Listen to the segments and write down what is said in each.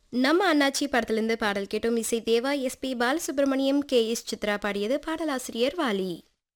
நம்ம அண்ணாச்சி படத்திலிருந்து பாடல் கேட்டோம் இசை தேவா எஸ்பி பாலசுப்ரமணியம் கே எஸ் சித்ரா பாடியது பாடலாசிரியர் வாலி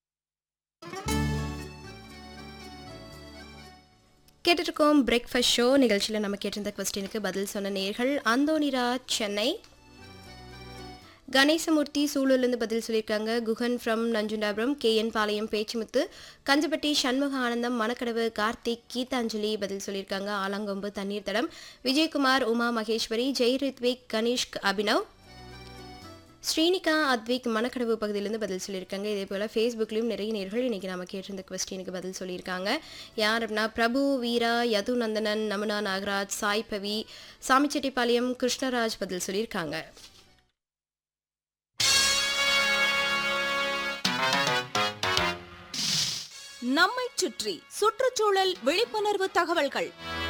கேட்டுருக்கோம் பிரேக்ஃபாஸ்ட் ஷோ நிகழ்ச்சியில் நம்ம கேட்டிருந்த கொஸ்டினுக்கு பதில் சொன்ன நேர்கள் அந்தோனிரா சென்னை கணேசமூர்த்தி சூலூர்லேருந்து பதில் சொல்லியிருக்காங்க குகன் ஃப்ரம் நஞ்சுண்டாபுரம் கே என் பாளையம் பேச்சுமுத்து கஞ்சப்பட்டி சண்முக ஆனந்தம் மணக்கடவு கார்த்திக் கீதாஞ்சலி பதில் சொல்லியிருக்காங்க ஆலங்கொம்பு தண்ணீர் தடம் விஜயகுமார் உமா மகேஸ்வரி ஜெய் ரித்விக் கனிஷ்க் அபினவ் ஸ்ரீனிகா அத்விக் மணக்கடவு பகுதியிலேருந்து பதில் சொல்லியிருக்காங்க இதே போல் ஃபேஸ்புக்லேயும் நிறைய நேர்கள் இன்றைக்கி நம்ம கேட்டிருந்த கொஸ்டினுக்கு பதில் சொல்லியிருக்காங்க யார் அப்படின்னா பிரபு வீரா யது நந்தனன் நமுனா நாகராஜ் சாய் பவி சாமிச்செட்டிப்பாளையம் கிருஷ்ணராஜ் பதில் சொல்லியிருக்காங்க நம்மைச் சுற்றி சுற்றுச்சூழல் விழிப்புணர்வு தகவல்கள்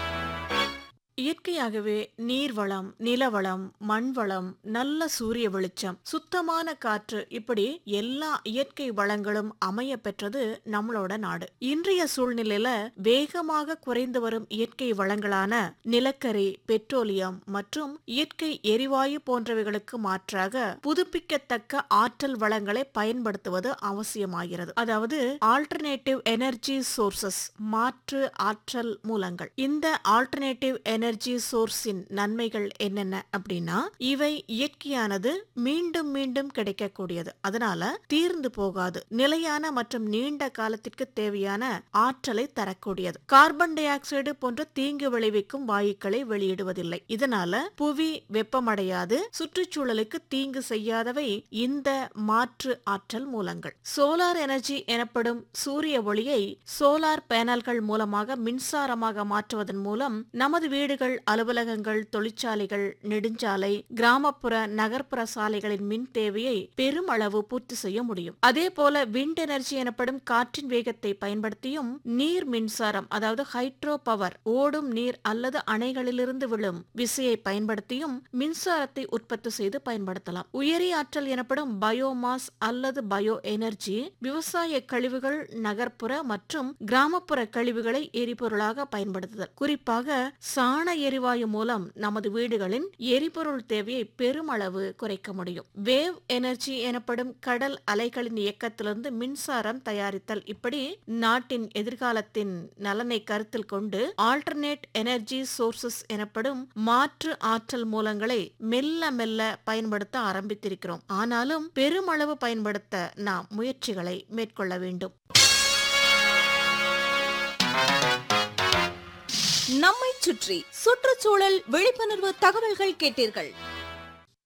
இயற்கையாகவே நீர்வளம் நிலவளம் மண்வளம் நல்ல சூரிய வெளிச்சம் சுத்தமான காற்று இப்படி எல்லா இயற்கை வளங்களும் அமைய பெற்றது நம்மளோட நாடு இன்றைய சூழ்நிலையில வேகமாக குறைந்து வரும் இயற்கை வளங்களான நிலக்கரி பெட்ரோலியம் மற்றும் இயற்கை எரிவாயு போன்றவைகளுக்கு மாற்றாக புதுப்பிக்கத்தக்க ஆற்றல் வளங்களை பயன்படுத்துவது அவசியமாகிறது அதாவது ஆல்டர்னேட்டிவ் எனர்ஜி சோர்சஸ் மாற்று ஆற்றல் மூலங்கள் இந்த ஆல்டர்னேட்டிவ் எனர்ஜி சோர்ஸின் நன்மைகள் என்னென்ன அப்படின்னா இவை இயற்கையானது மீண்டும் மீண்டும் கிடைக்கக்கூடியது அதனால தீர்ந்து போகாது நிலையான மற்றும் நீண்ட காலத்திற்கு தேவையான ஆற்றலை தரக்கூடியது கார்பன் டை ஆக்சைடு போன்ற தீங்கு விளைவிக்கும் வாயுக்களை வெளியிடுவதில்லை இதனால புவி வெப்பமடையாது சுற்றுச்சூழலுக்கு தீங்கு செய்யாதவை இந்த மாற்று ஆற்றல் மூலங்கள் சோலார் எனர்ஜி எனப்படும் சூரிய ஒளியை சோலார் பேனல்கள் மூலமாக மின்சாரமாக மாற்றுவதன் மூலம் நமது வீடுகள் அலுவலகங்கள் தொழிற்சாலைகள் நெடுஞ்சாலை கிராமப்புற நகர்ப்புற சாலைகளின் மின் தேவையை பெருமளவு பூர்த்தி செய்ய முடியும் அதே போல விண்ட் எனர்ஜி எனப்படும் காற்றின் வேகத்தை பயன்படுத்தியும் நீர் மின்சாரம் அதாவது ஹைட்ரோ பவர் ஓடும் நீர் அல்லது அணைகளிலிருந்து விழும் விசையை பயன்படுத்தியும் மின்சாரத்தை உற்பத்தி செய்து பயன்படுத்தலாம் உயரி ஆற்றல் எனப்படும் பயோமாஸ் அல்லது பயோ எனர்ஜி விவசாய கழிவுகள் நகர்ப்புற மற்றும் கிராமப்புற கழிவுகளை எரிபொருளாக பயன்படுத்துதல் குறிப்பாக சாண எரிவாயு மூலம் நமது வீடுகளின் எரிபொருள் தேவையை பெருமளவு குறைக்க முடியும் வேவ் எனர்ஜி எனப்படும் கடல் அலைகளின் இயக்கத்திலிருந்து மின்சாரம் தயாரித்தல் இப்படி நாட்டின் எதிர்காலத்தின் நலனை கருத்தில் கொண்டு ஆல்டர்னேட் எனர்ஜி சோர்சஸ் எனப்படும் மாற்று ஆற்றல் மூலங்களை மெல்ல மெல்ல பயன்படுத்த ஆரம்பித்திருக்கிறோம் ஆனாலும் பெருமளவு பயன்படுத்த நாம் முயற்சிகளை மேற்கொள்ள வேண்டும் நம்மைச் சுற்றி சுற்றுச்சூழல் விழிப்புணர்வு தகவல்கள் கேட்டீர்கள்